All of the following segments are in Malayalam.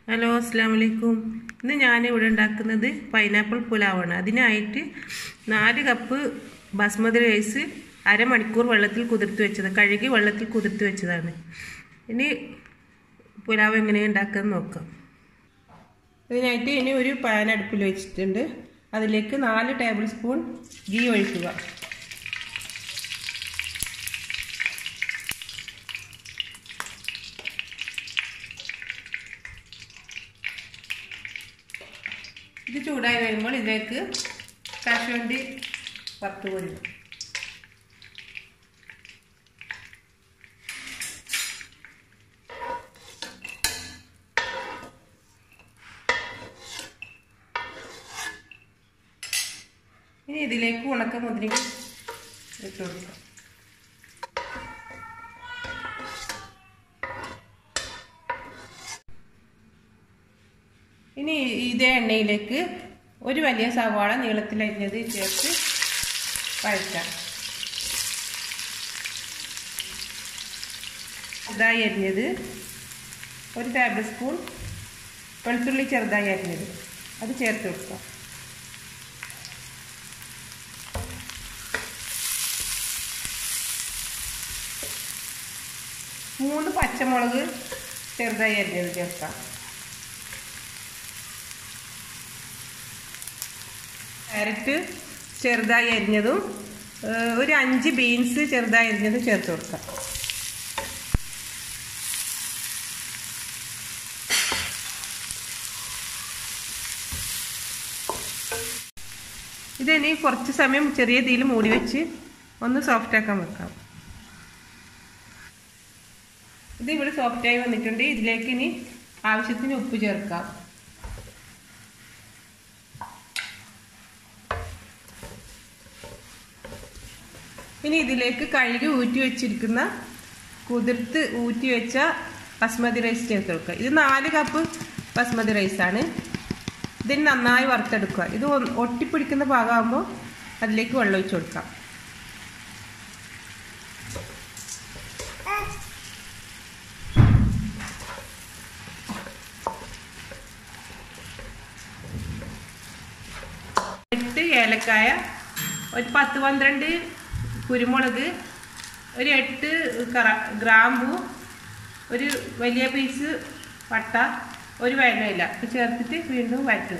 ഹലോ അസ്സാം വലൈക്കും ഇന്ന് ഞാൻ ഇവിടെ ഉണ്ടാക്കുന്നത് പൈനാപ്പിൾ പുലാവാണ് അതിനായിട്ട് നാല് കപ്പ് ബസ്മതി റൈസ് അരമണിക്കൂർ വെള്ളത്തിൽ കുതിർത്ത് വെച്ചത് കഴുകി വെള്ളത്തിൽ കുതിർത്ത് വെച്ചതാണ് ഇനി പുലാവ് എങ്ങനെയാണ് ഉണ്ടാക്കുന്നത് നോക്കാം ഇതിനായിട്ട് ഇനി ഒരു പാൻ അടുപ്പിൽ വെച്ചിട്ടുണ്ട് അതിലേക്ക് നാല് ടേബിൾ സ്പൂൺ ഗീ ഒഴിക്കുക ഇത് ചൂടായി വരുമ്പോൾ ഇതിലേക്ക് കശുവണ്ടി വറുത്ത് കൊള്ളും ഇനി ഇതിലേക്ക് ഉണക്ക മുദ്ര ഇട്ട് കൊടുക്കാം ഇനി ഇതേ എണ്ണയിലേക്ക് ഒരു വലിയ സവാള നീളത്തിലരിഞ്ഞത് ചേർത്ത് വഴറ്റാം ചെറുതായി അരിഞ്ഞത് ഒരു ടേബിൾ സ്പൂൺ വെളുത്തുള്ളി ചെറുതായി അരിഞ്ഞത് അത് ചേർത്ത് കൊടുക്കാം മൂന്ന് പച്ചമുളക് ചെറുതായി അരിഞ്ഞത് ചേർക്കാം ക്യാരറ്റ് ചെറുതായി അരിഞ്ഞതും ഒരു അഞ്ച് ബീൻസ് ചെറുതായി അരിഞ്ഞതും ചേർത്ത് കൊടുക്കാം ഇതിനി കുറച്ച് സമയം ചെറിയ തീയിൽ മൂടി വെച്ച് ഒന്ന് സോഫ്റ്റ് ആക്കാൻ വെക്കാം ഇത് ഇവിടെ സോഫ്റ്റായി വന്നിട്ടുണ്ട് ഇതിലേക്ക് ഇനി ആവശ്യത്തിന് ഉപ്പ് ചേർക്കാം ഇനി ഇതിലേക്ക് കഴുകി ഊറ്റി വെച്ചിരിക്കുന്ന കുതിർത്ത് ഊറ്റി വെച്ച ബസ്മതി റൈസ് ചേർത്ത് കൊടുക്കുക ഇത് നാല് കപ്പ് ബസ്മതി റൈസാണ് ഇതിന് നന്നായി വറുത്തെടുക്കുക ഇത് ഒട്ടിപ്പിടിക്കുന്ന ഭാഗമാകുമ്പോൾ അതിലേക്ക് വെള്ളം ഒഴിച്ചു കൊടുക്കാം എട്ട് ഏലക്കായ ഒരു പത്ത് പന്ത്രണ്ട് കുരുമുളക് ഒരു എട്ട് ഗ്രാമ്പു ഒരു വലിയ പീസ് പട്ട ഒരു വേനയില ചേർത്തിട്ട് വീണ്ടും വഴറ്റുക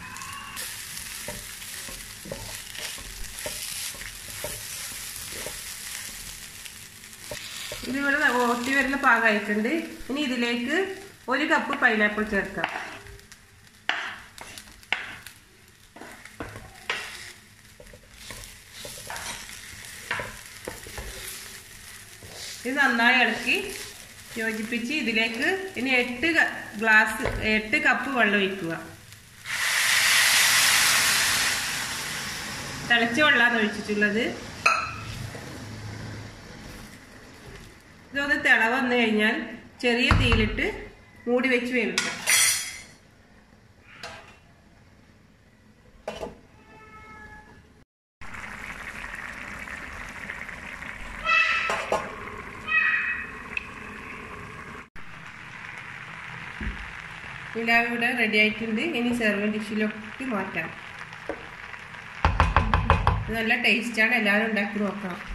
ഇതിവിടെ ഓട്ടി വരുന്ന പാകമായിട്ടുണ്ട് ഇനി ഇതിലേക്ക് ഒരു കപ്പ് പൈനാപ്പിൾ ചേർക്കാം ഇത് നന്നായി ഇളക്കി യോജിപ്പിച്ച് ഇതിലേക്ക് ഇനി എട്ട് ഗ്ലാസ് എട്ട് കപ്പ് വെള്ളം ഒഴിക്കുക തിളച്ച വെള്ളമാണ് ഒഴിച്ചിട്ടുള്ളത് ഇതൊന്ന് തിള വന്നു കഴിഞ്ഞാൽ ചെറിയ തീയിലിട്ട് മൂടി വെച്ച് വേവിക്കാം പുലാവ് ഇവിടെ റെഡി ആയിട്ടുണ്ട് ഇനി സെർവിങ് ഡിഷിലോട്ട് മാറ്റാം നല്ല ടേസ്റ്റാണ് എല്ലാവരും ഉണ്ടാക്കി നോക്കണം